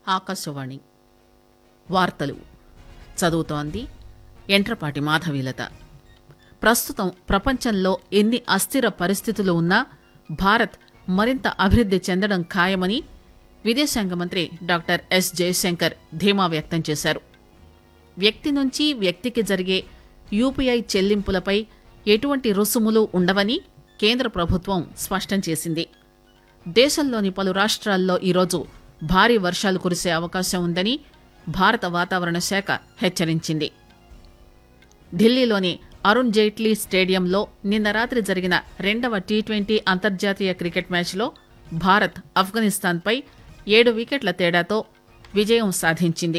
ఆకాశవాణి వార్తలు చదువుతోంది ఎంట్రపాటి మాధవీలత ప్రస్తుతం ప్రపంచంలో ఎన్ని అస్థిర పరిస్థితులు ఉన్నా భారత్ మరింత అభివృద్ది చెందడం ఖాయమని విదేశాంగ మంత్రి డాక్టర్ ఎస్ జయశంకర్ ధీమా వ్యక్తం చేశారు వ్యక్తి నుంచి వ్యక్తికి జరిగే యూపీఐ చెల్లింపులపై ఎటువంటి రుసుములు ఉండవని కేంద్ర ప్రభుత్వం స్పష్టం చేసింది దేశంలోని పలు రాష్ట్రాల్లో ఈరోజు భారీ వర్షాలు కురిసే అవకాశం ఉందని భారత వాతావరణ శాఖ హెచ్చరించింది ఢిల్లీలోని అరుణ్ జైట్లీ స్టేడియంలో నిన్న రాత్రి జరిగిన రెండవ టీ ట్వంటీ అంతర్జాతీయ క్రికెట్ మ్యాచ్లో భారత్ ఆఫ్ఘనిస్తాన్పై ఏడు వికెట్ల తేడాతో విజయం సాధించింది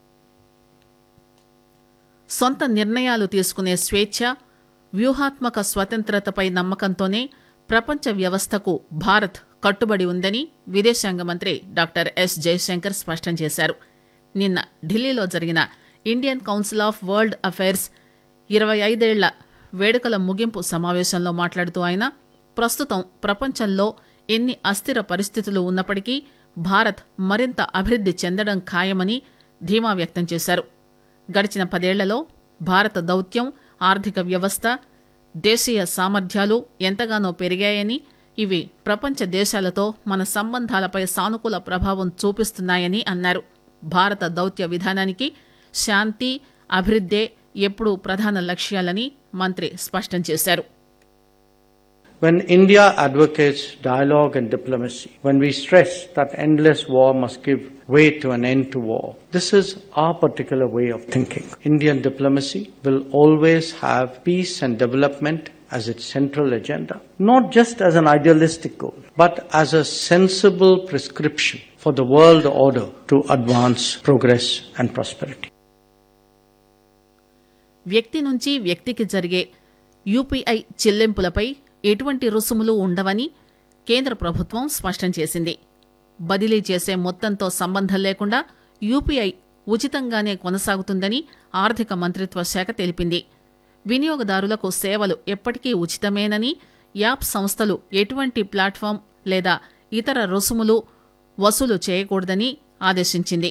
సొంత నిర్ణయాలు తీసుకునే స్వేచ్ఛ వ్యూహాత్మక స్వతంత్రతపై నమ్మకంతోనే ప్రపంచ వ్యవస్థకు భారత్ కట్టుబడి ఉందని విదేశాంగ మంత్రి డాక్టర్ ఎస్ జయశంకర్ స్పష్టం చేశారు నిన్న ఢిల్లీలో జరిగిన Indian council of world affairs ఇరవై ఐదేళ్ల వేడుకల ముగింపు సమావేశంలో మాట్లాడుతూ ఆయన ప్రస్తుతం ప్రపంచంలో ఎన్ని అస్థిర పరిస్థితులు ఉన్నప్పటికీ భారత్ మరింత అభివృద్ది చెందడం ఖాయమని ధీమా వ్యక్తం చేశారు గడిచిన పదేళ్లలో భారత దౌత్యం ఆర్థిక వ్యవస్థ దేశీయ సామర్థ్యాలు ఎంతగానో పెరిగాయని ఇవి ప్రపంచ దేశాలతో మన సంబంధాలపై సానుకూల ప్రభావం చూపిస్తున్నాయని అన్నారు భారత దౌత్య విధానానికి శాంతి అభివృద్దే ఎప్పుడూ ప్రధాన లక్ష్యాలని మంత్రి స్పష్టం చేశారు When India advocates dialogue and diplomacy, when we stress that endless war must give way to an end to war, this is our particular way of thinking. Indian diplomacy will always have peace and development as its central agenda, not just as an idealistic goal, but as a sensible prescription for the world order to advance progress and prosperity. వ్యక్తి నుంచి వ్యక్తికి జరిగే UPI చెల్లింపులపై ఎటువంటి రుసుములు ఉండవని కేంద్ర ప్రభుత్వం స్పష్టం చేసింది బదిలీ చేసే మొత్తంతో సంబంధం లేకుండా యూపీఐ ఉచితంగానే కొనసాగుతుందని ఆర్థిక మంత్రిత్వ శాఖ తెలిపింది వినియోగదారులకు సేవలు ఎప్పటికీ ఉచితమేనని యాప్ సంస్థలు ఎటువంటి ప్లాట్ఫామ్ లేదా ఇతర రుసుములు వసూలు చేయకూడదని ఆదేశించింది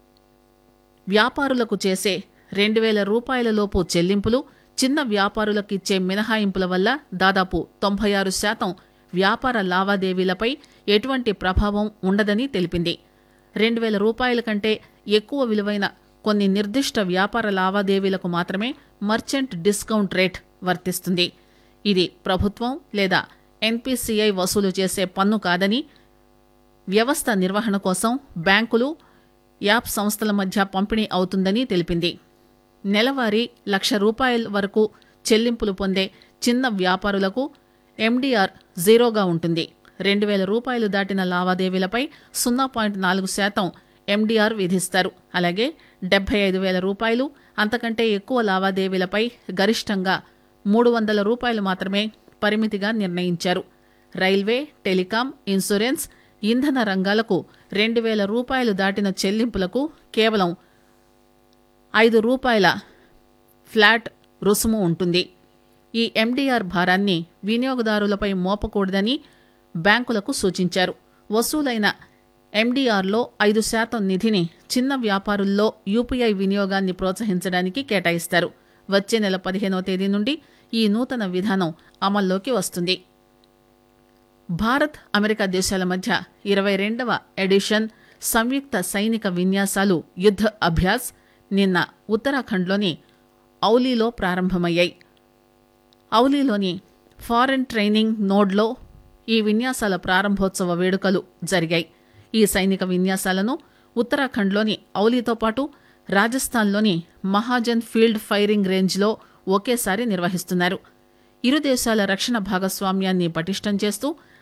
వ్యాపారులకు చేసే రెండు వేల రూపాయలలోపు చెల్లింపులు చిన్న వ్యాపారులకు ఇచ్చే మినహాయింపుల వల్ల దాదాపు తొంభై ఆరు శాతం వ్యాపార లావాదేవీలపై ఎటువంటి ప్రభావం ఉండదని తెలిపింది రెండు వేల రూపాయల కంటే ఎక్కువ విలువైన కొన్ని నిర్దిష్ట వ్యాపార లావాదేవీలకు మాత్రమే మర్చెంట్ డిస్కౌంట్ రేట్ వర్తిస్తుంది ఇది ప్రభుత్వం లేదా ఎన్పిసిఐ వసూలు చేసే పన్ను కాదని వ్యవస్థ నిర్వహణ కోసం బ్యాంకులు యాప్ సంస్థల మధ్య పంపిణీ అవుతుందని తెలిపింది నెలవారీ లక్ష రూపాయల వరకు చెల్లింపులు పొందే చిన్న వ్యాపారులకు ఎండీఆర్ జీరోగా ఉంటుంది రెండు వేల రూపాయలు దాటిన లావాదేవీలపై సున్నా పాయింట్ నాలుగు శాతం ఎండీఆర్ విధిస్తారు అలాగే డెబ్బై ఐదు వేల రూపాయలు అంతకంటే ఎక్కువ లావాదేవీలపై గరిష్టంగా మూడు వందల రూపాయలు మాత్రమే పరిమితిగా నిర్ణయించారు రైల్వే టెలికాం ఇన్సూరెన్స్ ఇంధన రంగాలకు రెండు వేల రూపాయలు దాటిన చెల్లింపులకు కేవలం ఐదు రూపాయల ఫ్లాట్ రుసుము ఉంటుంది ఈ ఎండీఆర్ భారాన్ని వినియోగదారులపై మోపకూడదని బ్యాంకులకు సూచించారు వసూలైన ఎండీఆర్లో ఐదు శాతం నిధిని చిన్న వ్యాపారుల్లో యూపీఐ వినియోగాన్ని ప్రోత్సహించడానికి కేటాయిస్తారు వచ్చే నెల పదిహేనవ తేదీ నుండి ఈ నూతన విధానం అమల్లోకి వస్తుంది భారత్ అమెరికా దేశాల మధ్య ఇరవై రెండవ ఎడిషన్ సంయుక్త సైనిక విన్యాసాలు యుద్ధ అభ్యాస్ నిన్న ఉత్తరాఖండ్లోని ఔలీలో ప్రారంభమయ్యాయి ఔలీలోని ఫారెన్ ట్రైనింగ్ నోడ్లో ఈ విన్యాసాల ప్రారంభోత్సవ వేడుకలు జరిగాయి ఈ సైనిక విన్యాసాలను ఉత్తరాఖండ్లోని ఔలీతో పాటు రాజస్థాన్లోని మహాజన్ ఫీల్డ్ ఫైరింగ్ రేంజ్లో ఒకేసారి నిర్వహిస్తున్నారు ఇరు దేశాల రక్షణ భాగస్వామ్యాన్ని పటిష్టం చేస్తూ